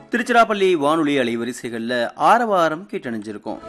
திருச்சிராப்பள்ளி வானொலி அலைவரிசைகள்ல ஆரவாரம் கேட்டணிஞ்சிருக்கோம்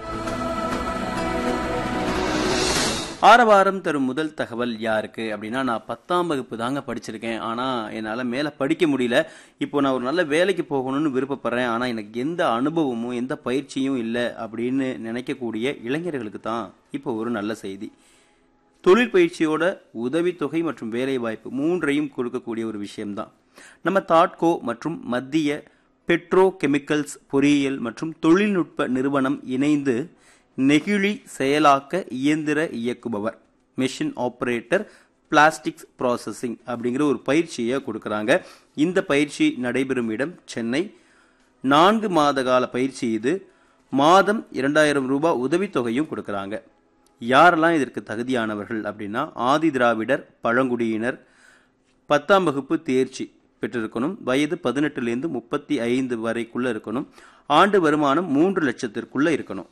ஆரவாரம் தரும் முதல் தகவல் யாருக்கு அப்படின்னா நான் பத்தாம் வகுப்பு தாங்க படிச்சிருக்கேன் ஆனால் என்னால் மேலே படிக்க முடியல இப்போ நான் ஒரு நல்ல வேலைக்கு போகணும்னு விருப்பப்படுறேன் ஆனால் எனக்கு எந்த அனுபவமும் எந்த பயிற்சியும் இல்லை அப்படின்னு நினைக்கக்கூடிய இளைஞர்களுக்கு தான் இப்போ ஒரு நல்ல செய்தி தொழில் பயிற்சியோட உதவித்தொகை மற்றும் வேலைவாய்ப்பு மூன்றையும் கொடுக்கக்கூடிய ஒரு விஷயம்தான் நம்ம தாட்கோ மற்றும் மத்திய பெட்ரோ கெமிக்கல்ஸ் பொறியியல் மற்றும் தொழில்நுட்ப நிறுவனம் இணைந்து நெகிழி செயலாக்க இயந்திர இயக்குபவர் மெஷின் ஆப்ரேட்டர் பிளாஸ்டிக்ஸ் ப்ராசஸிங் அப்படிங்கிற ஒரு பயிற்சியை கொடுக்குறாங்க இந்த பயிற்சி நடைபெறும் இடம் சென்னை நான்கு மாத கால பயிற்சி இது மாதம் இரண்டாயிரம் ரூபாய் உதவித்தொகையும் கொடுக்குறாங்க யாரெல்லாம் இதற்கு தகுதியானவர்கள் அப்படின்னா ஆதி திராவிடர் பழங்குடியினர் பத்தாம் வகுப்பு தேர்ச்சி பெற்றிருக்கணும் வயது பதினெட்டுலேருந்து முப்பத்தி ஐந்து வரைக்குள்ள இருக்கணும் ஆண்டு வருமானம் மூன்று லட்சத்திற்குள்ள இருக்கணும்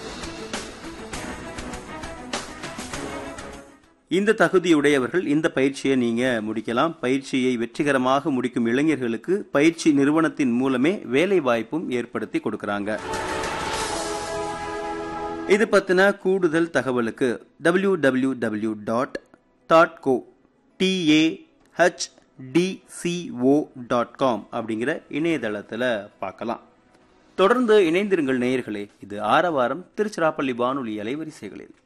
இந்த தகுதியுடையவர்கள் இந்த பயிற்சியை நீங்க முடிக்கலாம் பயிற்சியை வெற்றிகரமாக முடிக்கும் இளைஞர்களுக்கு பயிற்சி நிறுவனத்தின் மூலமே வேலை வாய்ப்பும் ஏற்படுத்தி கொடுக்கறாங்க இது பத்தின கூடுதல் தகவலுக்கு டபிள்யூ டபிள்யூ டபிள்யூ டாட் தாட்கோ டிஏஹெச் டிசிஓ டாட் காம் அப்படிங்கிற இணையதளத்தில் பார்க்கலாம் தொடர்ந்து இணைந்திருங்கள் நேயர்களே இது ஆரவாரம் திருச்சிராப்பள்ளி வானொலி அலைவரிசைகளில்